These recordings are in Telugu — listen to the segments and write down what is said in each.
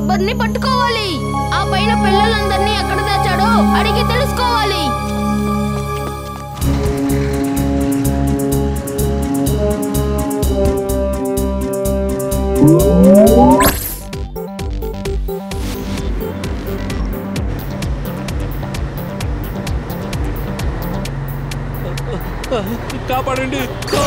గబ్బర్ని పట్టుకోవాలి ఆ పైన పిల్లలందరినీ ఎక్కడ దాచాడో అడిగి తెలుసుకోవాలి కాపాడండి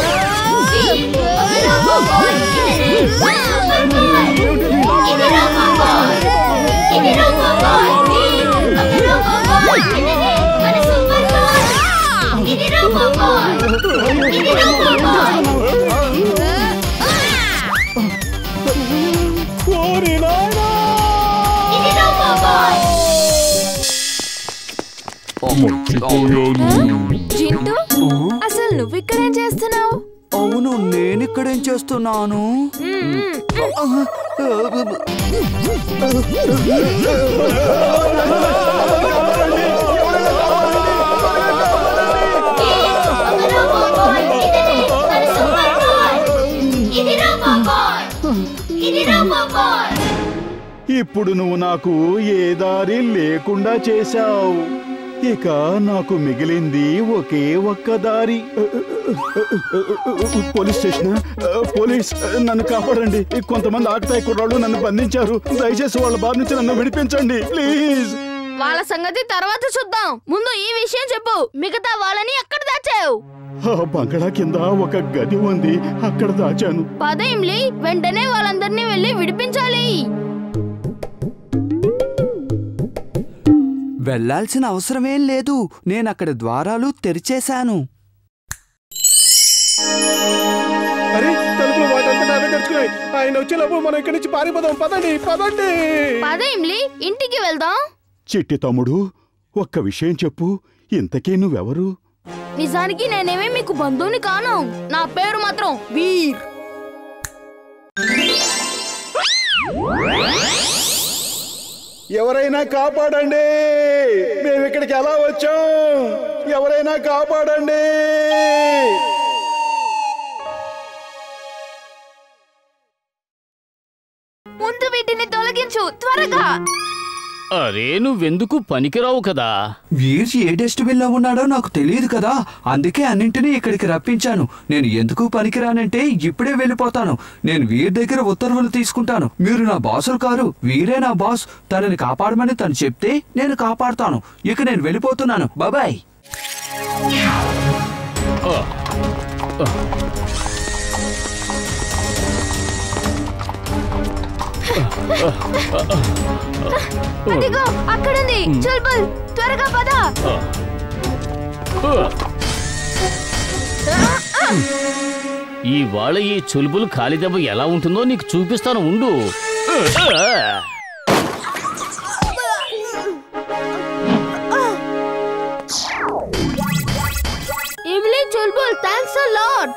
ఓరి నాయనా జింటూ అసలు నువ్వు ఇక్కడేం చేస్తున్నావు అవును నేను ఇక్కడేం చేస్తున్నాను ఇప్పుడు నువ్వు నాకు ఏ దారి లేకుండా చేశావు ఇక నాకు మిగిలింది ఒకే ఒక్క దారి పోలీస్ స్టేషన్ పోలీస్ నన్ను కాపాడండి కొంతమంది ఆకతాయి కుర్రాళ్ళు నన్ను బంధించారు దయచేసి వాళ్ళ బారి నుంచి నన్ను విడిపించండి ప్లీజ్ వాళ్ళ సంగతి తర్వాత చూద్దాం ముందు ఈ విషయం చెప్పు మిగతా వాళ్ళని ఎక్కడ దాచావు ఆ బంగళా కింద ఒక గది ఉంది అక్కడ దాచాను పద ఇమ్లి వెంటనే వాళ్ళందరినీ వెళ్ళి విడిపించాలి వెళ్ళాల్సిన అవసరమేం లేదు నేను అక్కడ ద్వారాలు తెరిచేశాను అరే తలుపులు వాటంతా అవే తెరుచుకున్నాయి ఆయన వచ్చేలోపు మనం ఇక్కడి నుంచి పారిపోదాం పదండి పదండి పద ఇమ్లి ఇంటికి వెళ్దాం చిట్టి తమ్ముడు ఒక్క విషయం చెప్పు ఇంతకీ నువ్వెవరు నిజానికి నేనేమీ మీకు బంధువుని కాను నా పేరు మాత్రం వీర్ ఎవరైనా కాపాడండి మేము ఇక్కడికి ఎలా వచ్చాం ఎవరైనా కాపాడండి ముందు వీటిని తొలగించు త్వరగా అరే నువ్వెందుకు పనికిరావు కదా వీర్ ఏ డస్ట్బిన్ లో ఉన్నాడో నాకు తెలియదు కదా అందుకే అన్నింటినీ ఇక్కడికి రప్పించాను నేను ఎందుకు పనికిరానంటే ఇప్పుడే వెళ్ళిపోతాను నేను వీర్ దగ్గర ఉత్తర్వులు తీసుకుంటాను మీరు నా బాసులు కారు వీరే నా బాస్ తనని కాపాడమని తను చెప్తే నేను కాపాడుతాను ఇక నేను వెళ్ళిపోతున్నాను బాబాయ్ అదిగో అక్కడుంది చుల్బుల్ త్వరగా పద ఈ వాళ్ళ ఈ చులుబులు ఖాళీ దెబ్బ ఎలా ఉంటుందో నీకు చూపిస్తాను ఉండు Imli Chulbul thanks a lot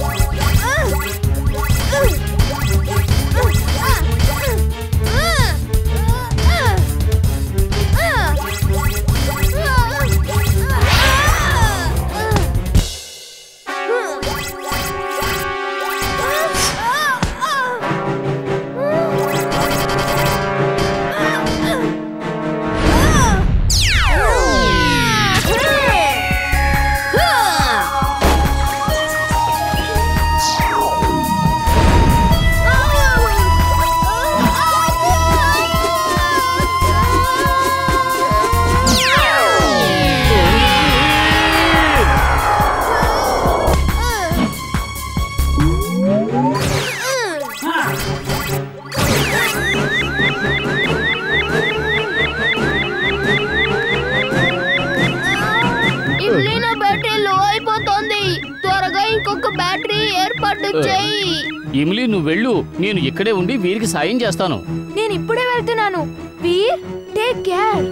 Imli నా బ్యాటరీ లో అయిపోతోంది త్వరగా ఇంకొక బ్యాటరీ ఏర్పాటు చేయి ఇమిలి నువ్వు వెళ్ళు నేను ఇక్కడే ఉండి వీరికి సాయం చేస్తాను నేను ఇప్పుడే వెళ్తున్నాను వీర్ టేక్ కేర్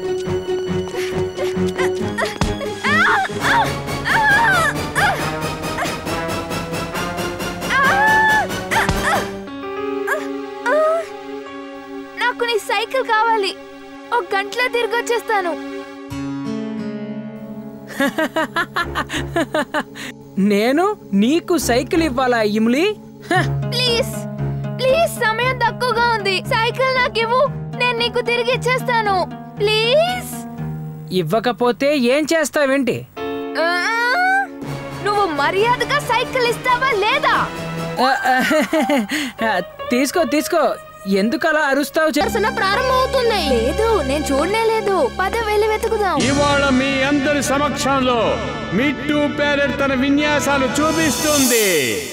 నాకు నీ సైకిల్ కావాలి ఒక గంటలో తిరిగి వచ్చేస్తాను నేను నీకు సైకిల్ ఇవ్వాలా ఇమ్లీ హ, ప్లీజ్ ప్లీజ్ సమయం తక్కువగా ఉంది సైకిల్ నాకు ఇవ్వు నేను నేను నీకు తిరిగి ఇచ్చేస్తాను ప్లీజ్ ఇవ్వకపోతే ఏం చేస్తావేంటి ఆ, నువ్వు మర్యాదగా సైకిల్ ఇస్తావా లేదా ఆ, ఆ, తీసుకో తీసుకో ఎందుకు అలా అరుస్తావు చె- దర్శన ప్రారంభమవుతుంది లేదు నేను చూడనే లేదు పద వెళ్ళి వెతుకుదాం ఇవాళ మీ అందరి సమక్షంలో మిట్టు పేరెట్ తన విన్యాసాలు చూపిస్తుంది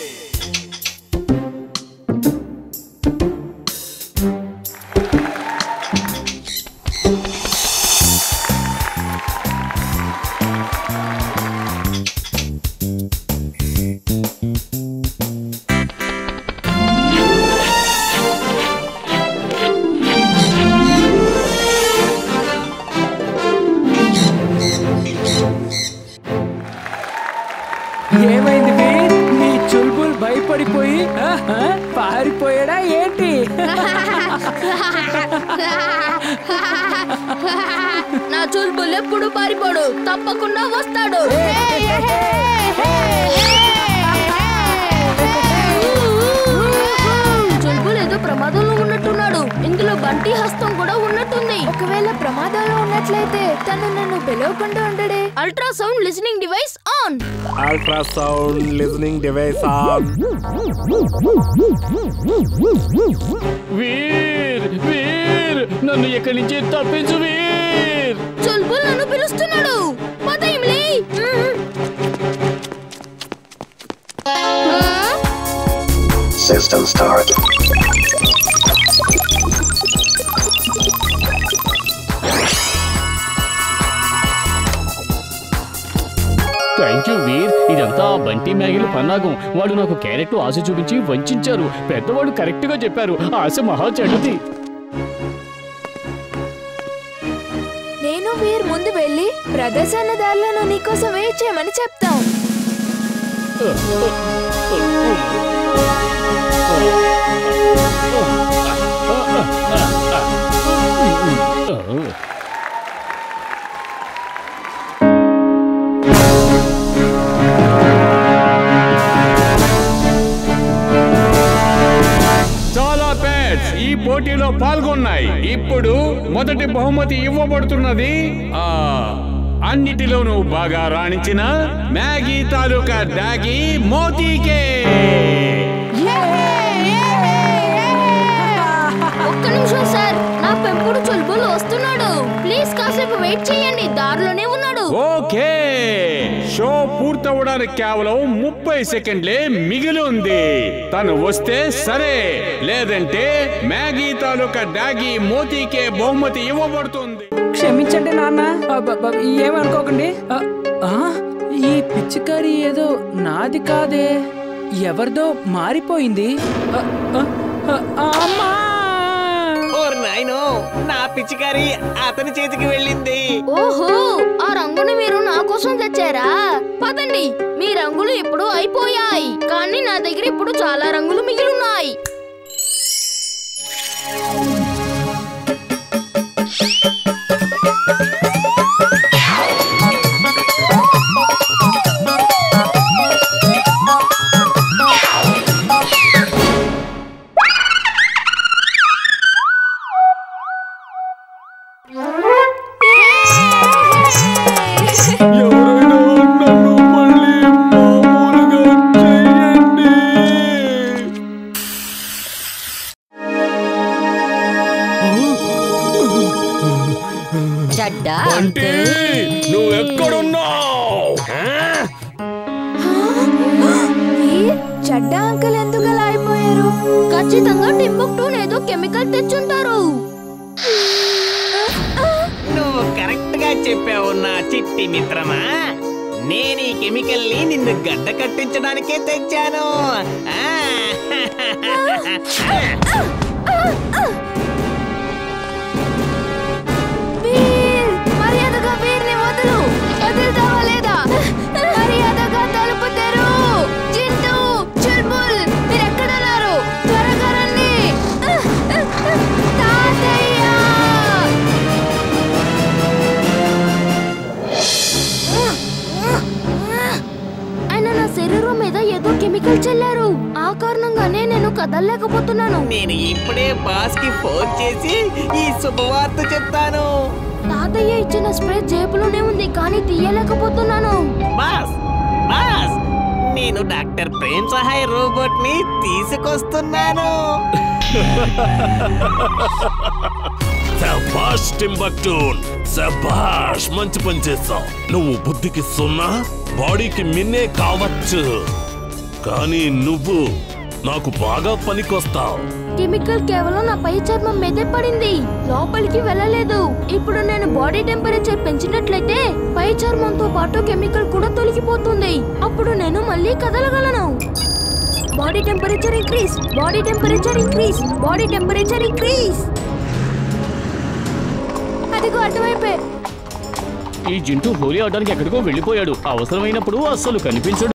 ఏమైంది వీర్? నీ చుల్బుల్ భయపడిపోయి ఆ, ఆ, పారిపోయాడా ఏంటి నా చుల్బుల్ ఎప్పుడు పారిపోడు తప్పకుండా వస్తాడు చుల్బుల్ ఏదో ప్రమాదంలో ఉన్నట్టున్నాడు ఇందులో బంటి హస్తం కూడా ఉన్నట్టుంది ఒకవేళ ప్రమాదంలో ఉన్నట్లయితే తను నన్ను పిలవకుండా ఉండడే ultrasound listening device on ultrasound listening device on Veer Veer నన్ను ఇక్కడి నుంచి తప్పించు వీర్ చుల్బుల్ నన్ను పిలుస్తున్నాడు పద Imli System start. Thank you Veer ఇదంతా ఆ బంటి మ్యాగిల్ పన్నాగం వాడు నాకు క్యారెట్ ఆశ చూపించి వంచారు పెద్దవాడు కరెక్ట్ గా చెప్పారు ఆశ మహా చెడుది నేను వీర్ ముందు వెళ్ళి ప్రదర్శన దారులను నీకోసం వెయిట్ చేయమని చెప్తాం చాలా పేట్స్ ఈ పోటీలో పాల్గొన్నాయి ఇప్పుడు మొదటి బహుమతి ఇవ్వబడుతున్నది ఆ అన్నిటిలోనూ బాగా రాణించిన మ్యాగీ తాలూకా డాగీ మోతీకే ఒక్క నిమిషం సార్ నా పెంపుడు చుల్బుల్ వస్తున్నాడు ప్లీజ్ కాసేపు వెయిట్ చేయండి దారిలోనే ఉన్నాడు ఓకే షో పూర్తవడానికి కేవలం ముప్పై సెకండ్లే మిగిలి ఉంది తను వస్తే సరే లేదంటే మ్యాగీ తాలూకా డాగీ మోతీకే బహుమతి ఇవ్వబడుతుంది క్షమించండి నాన్న అబ్బబ్బ, ఏమనుకోకండి ఆ, ఆ, ఈ పిచ్చికారి ఏదో నాది కాదే ఎవరిదో మారిపోయింది ఆ, ఆ, ఆ, ఆ, అమ్మా ఓర్ నాయనో నా పిచ్చికారి అతని చేతికి వెళ్ళింది ఓహో ఆ రంగుని మీరు నా కోసం తెచ్చారా పదండి మీ రంగులు ఇప్పుడు అయిపోయాయి కానీ నా దగ్గర ఇప్పుడు చాలా రంగులు మిగిలిన్నాయి ఎవరైనా నన్ను మళ్ళీ మామూలుగా చెయ్యండి చెడ్డా అంటే నువ్వెక్కడున్నావు చెడ్డ అంకుల్ ఎందుకు అలా అయిపోయారు ఖచ్చితంగా టింబుక్టూ ఏదో కెమికల్ తెచ్చుంటారు నువ్వు కరెక్ట్ గా చెప్పావు నా చిట్టి మిత్రమా నేను ఈ కెమికల్ ని నిన్ను గడ్డ కట్టించడానికే తెచ్చాను ఆ, వీర్ మర్యాదగా వీర్ని వదులు వదులుతావా లేదా మర్యాదగా తలుపు తెరు చింటూ చుల్బుల్ మీరు ఎక్కడున్నారు త్వరగా రండి తాతయ్య ఆయన నా శరీరం మీద ఏదో కెమికల్ చల్లారు ఆ కారణంగానే కానీ నేను కదలలేకపోతున్నాను నేను ఇప్పుడే బాస్ కి ఫోన్ చేసి ఈ శుభవార్త చెప్తాను తాతయ్య ఇచ్చిన స్ప్రే జేబులోనే ఉంది కానీ తీయలేకపోతున్నాను బాస్ బాస్ నేను డాక్టర్ ప్రేమ్ సహాయ్ రోబోట్ ని తీసుకొస్తున్నాను శబాష్ టింబక్టూన్ శబాష్ మంచి పని చేస్తావు నువ్వు బుద్ధికి సున్నా బాడీకి మిన్నే కావచ్చు కానీ నువ్వు నాకు బాగా పనికొస్తావు కెమికల్ కేవలం నా పై చర్మం మీదే పడింది లోపలికి వెళ్ళలేదు ఇప్పుడు నేను బాడీ టెంపరేచర్ పెంచినట్లయితే పై చర్మంతో పాటు కెమికల్ కూడా తొలగిపోతుంది అప్పుడు నేను మళ్ళీ కదలగలను body temperature increase body temperature increase body temperature increase అదిగో అటువైపే ఈ జింటూ హోలీ ఆడడానికి ఎక్కడికో వెళ్ళిపోయాడు అవసరమైనప్పుడు అస్సలు కనిపించడు